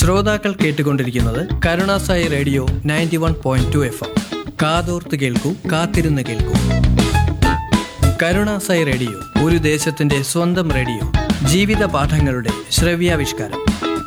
ശ്രോതാക്കൾ കേട്ടുകൊണ്ടിരിക്കുന്നത് Karunasai radio ninety one point two F M കാതോർത്ത് കേൾക്കൂ കാത്തിരുന്ന് കേൾക്കൂ കരുണാസായി റേഡിയോ ഒരു ദേശത്തിന്റെ സ്വന്തം റേഡിയോ ജീവിത പാഠങ്ങളുടെ ശ്രവ്യാവിഷ്കാരം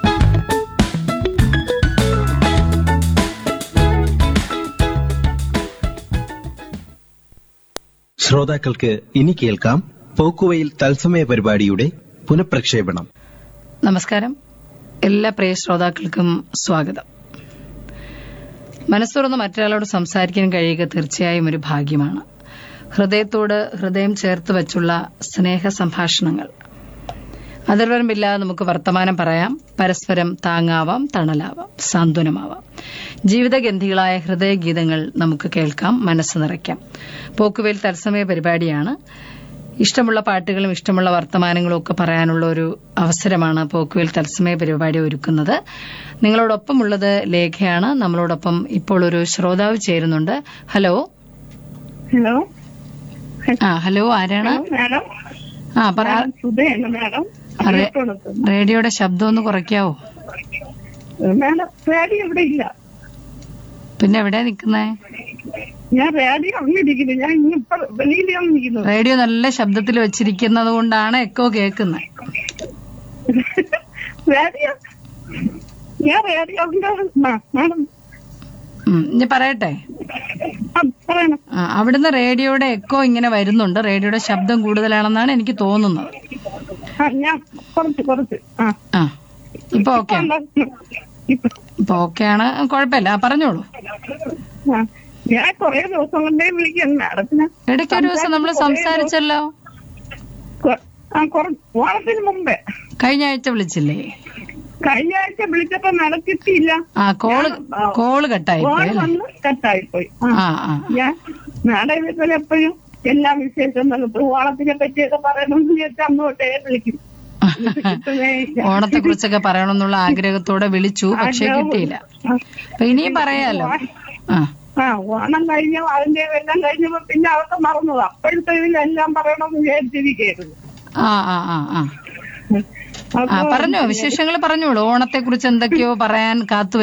ശ്രോതാക്കൾക്ക് ഇനി കേൾക്കാം പോക്കുവയിൽ തത്സമയ പരിപാടിയുടെ പുനഃപ്രക്ഷേപണം നമസ്കാരം എല്ലാ പ്രിയ ശ്രോതാക്കൾക്കും സ്വാഗതം മനസ്സുറന്ന് മറ്റൊരാളോട് സംസാരിക്കാൻ കഴിയുക തീർച്ചയായും ഒരു ഭാഗ്യമാണ് ഹൃദയത്തോട് ഹൃദയം ചേർത്ത് വച്ചുള്ള സ്നേഹ സംഭാഷണങ്ങൾ അതിർവരമ്പില്ലാതെ നമുക്ക് വർത്തമാനം പറയാം പരസ്പരം താങ്ങാവാം തണലാവാം സാന്ത്വനമാവാം ജീവിതഗന്ധികളായ ഹൃദയഗീതങ്ങൾ നമുക്ക് കേൾക്കാം മനസ്സ് നിറയ്ക്കാം പോക്കുവേൽ തത്സമയ പരിപാടിയാണ് ഇഷ്ടമുള്ള പാട്ടുകളും ഇഷ്ടമുള്ള വർത്തമാനങ്ങളും ഒക്കെ പറയാനുള്ള ഒരു അവസരമാണ് പോക്കുവേൽ തത്സമയ പരിപാടി ഒരുക്കുന്നത് നിങ്ങളോടൊപ്പമുള്ളത് ലേഖയാണ് നമ്മളോടൊപ്പം ഇപ്പോൾ ഒരു ശ്രോതാവ് ചേരുന്നുണ്ട് ഹലോ ഹലോ ആ ഹലോ ആരാണ് മാഡം ആ പറ ഞാൻ സുധയാണ് മാഡം അതെ. അറിയപ്പെടുന്നത്. റേഡിയോയുടെ ശബ്ദം ഒന്ന് കുറയ്ക്കാവോ മാഡം റേഡിയോ ഇവിടെ ഇല്ല പിന്നെ എവിടെയാ നിക്കുന്നേ ഞാൻ റേഡിയോ ഒന്നിരിക്കുന്നു ഞാൻ ഇന്നിപ്പോ വെളിയിലാണ് നിൽക്കുന്നത് റേഡിയോ നല്ല ശബ്ദത്തിൽ വെച്ചിരിക്കുന്നത് കൊണ്ടാണ് എക്കോ കേൾക്കുന്നത് റേഡിയോ ഞാൻ റേഡിയോ മാഡം ഇനി പറയട്ടെ ആ, പറയണം ആ, അവിടുന്ന് റേഡിയോയുടെ എക്കോ ഇങ്ങനെ വരുന്നുണ്ട് റേഡിയോയുടെ ശബ്ദം കൂടുതലാണെന്നാണ് എനിക്ക് തോന്നുന്നത് ആ ഞാൻ കുറച്ച് കുറച്ച് ആ ആ ഇപ്പൊ ഓക്കെ ഇപ്പൊ ഇപ്പൊ ഇപ്പൊ ഓക്കെ ആണ് കുഴപ്പമില്ല ആ, പറഞ്ഞോളൂ ആ ഞാൻ കൊറേ ദിവസം കൊണ്ടേ വിളിക്കുന്നു മാഡത്തിന് ഇടയ്ക്ക് ഒരു ദിവസം നമ്മൾ സംസാരിച്ചല്ലോ കൊ- ആ കുറ ഓണത്തിന് മുമ്പേ കഴിഞ്ഞ ആഴ്ച വിളിച്ചില്ലേ കഴിഞ്ഞ ആഴ്ച വിളിച്ചപ്പോ മാഡം കിട്ടിയില്ല ആ കോള് കോള് കട്ടായി പോയി ഓണം അല്ലേ വന്ന് കട്ടായിപ്പോയി ആ ആ ആ ഞാൻ നാളെ ഇതുപോലെ എപ്പോഴും എല്ലാ വിശേഷങ്ങളും ഇപ്പൊ ഓണത്തിനെ പറ്റിയൊക്കെ പറയണമെന്ന് വിചാരിച്ചാൽ അന്ന് തൊട്ടേ വിളിക്കും കിട്ടുന്നേ ഇല്ല. ഓണത്തെ കുറിച്ചൊക്കെ പറയണമെന്നുള്ള ആഗ്രഹത്തോടെ വിളിച്ചു പക്ഷെ കിട്ടിയില്ല ആ. അപ്പൊ ഇനിയും പറയാലോ ആ ആ ഓണം കഴിഞ്ഞു അതിന്റെ എല്ലാം കഴിഞ്ഞപ്പോ പിന്നെ അവർക്ക് മറന്നത് അപ്പോഴത്തെ ഇതിലെല്ലാം പറയണമെന്ന് വിചാരിച്ചിരിക്കുന്നു ആ ആ ആ ആ ആ പറഞ്ഞോ വിശേഷങ്ങൾ പറഞ്ഞോളൂ ഓണത്തെ കുറിച്ച് എന്തൊക്കെയോ പറയാൻ കാത്തു